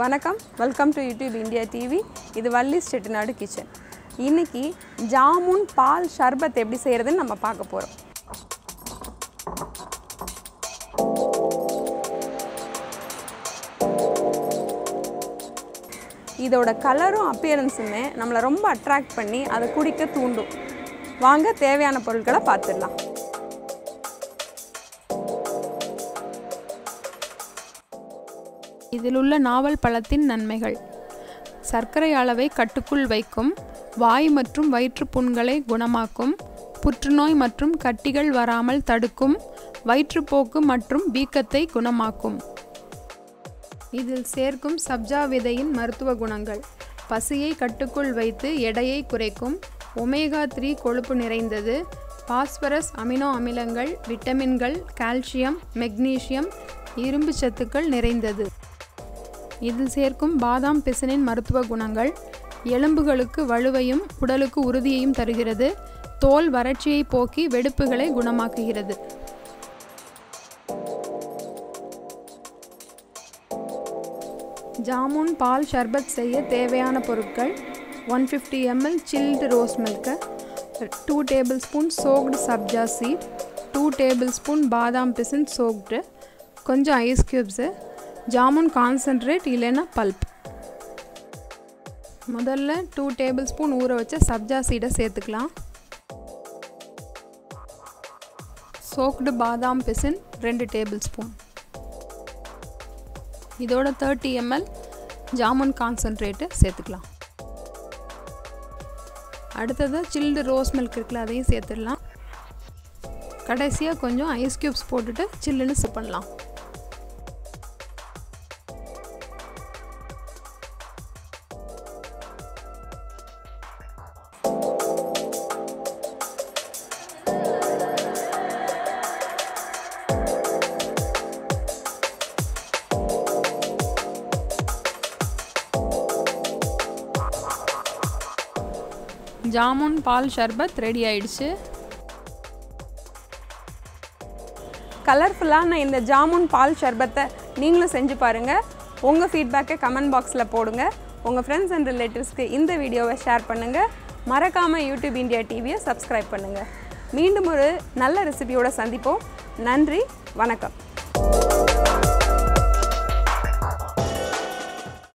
வணக்கம் welcome to YouTube India TV இது Valli Chettinad kitchen இன்னைக்கு ஜாமுன் பால் ஷர்பத் எப்படி செய்கிறதுன்னு நம்ம பார்க்க போகிறோம் இதோட கலரும் அப்பியரன்ஸுமே நம்மளை ரொம்ப அட்ராக்ட் பண்ணி அதை குடிக்க தூண்டும் வாங்க தேவையான பொருட்களை பார்த்துடலாம் இதில் உள்ள நாவல் பழத்தின் நன்மைகள் சர்க்கரை அளவை கட்டுக்குள் வைக்கும் வாய் மற்றும் வயிற்றுப் புண்களை குணமாக்கும் புற்றுநோய் மற்றும் கட்டிகள் வராமல் தடுக்கும் வயிற்றுப்போக்கு மற்றும் வீக்கத்தை குணமாக்கும் இதில் சேர்க்கும் சப்ஜா விதையின் மருத்துவ குணங்கள் பசியை கட்டுக்குள் வைத்து எடையை குறைக்கும் ஒமேகா த்ரீ கொழுப்பு நிறைந்தது பாஸ்பரஸ் அமினோ அமிலங்கள் விட்டமின்கள் கால்சியம் மெக்னீசியம் இரும்பு சத்துக்கள் நிறைந்தது இதில் சேர்க்கும் பாதாம் பிசினின் மருத்துவ குணங்கள் எலும்புகளுக்கு வலுவையும் உடலுக்கு உறுதியையும் தருகிறது தோல் வறட்சியை போக்கி வெடிப்புகளை குணமாக்குகிறது ஜாமுன் பால் ஷர்பத் செய்ய தேவையான பொருட்கள் one fifty ml chilled rose milk two tablespoon soaked sabja seed two tablespoon badam pisin soaked கொஞ்சம் ஐஸ் க்யூப்ஸு ஜாமுன் கான்சன்ட்ரேட் இல்லைன்னா பல்ப் முதல்ல டூ டேபிள் ஸ்பூன் ஊற வச்ச சப்ஜா சீடை சேர்த்துக்கலாம் சோக்டு பாதாம் பிசின் ரெண்டு டேபிள் ஸ்பூன் இதோட தேர்ட்டி எம்எல் ஜாமுன் கான்சன்ட்ரேட்டு சேர்த்துக்கலாம் அடுத்தது சில்டு ரோஸ் மில்க் இருக்குல்ல அதையும் சேர்த்துடலாம் கடைசியாக கொஞ்சம் ஐஸ் க்யூப்ஸ் போட்டுட்டு சில்லுன்னு சிப் பண்ணலாம் ஜாமுன் பால் ஷர்பத் ரெடி ஆயிடுச்சு கலர்ஃபுல்லான இந்த ஜாமுன் பால் ஷர்பத்தை நீங்களும் செஞ்சு பாருங்கள் உங்கள் ஃபீட்பேக்கை கமெண்ட் பாக்ஸில் போடுங்க உங்கள் ஃப்ரெண்ட்ஸ் அண்ட் ரிலேட்டிவ்ஸ்க்கு இந்த வீடியோவை ஷேர் பண்ணுங்கள் மறக்காமல் யூடியூப் இந்தியா டிவியை சப்ஸ்கிரைப் பண்ணுங்கள் மீண்டும் ஒரு நல்ல ரெசிபியோட சந்திப்போம் நன்றி வணக்கம்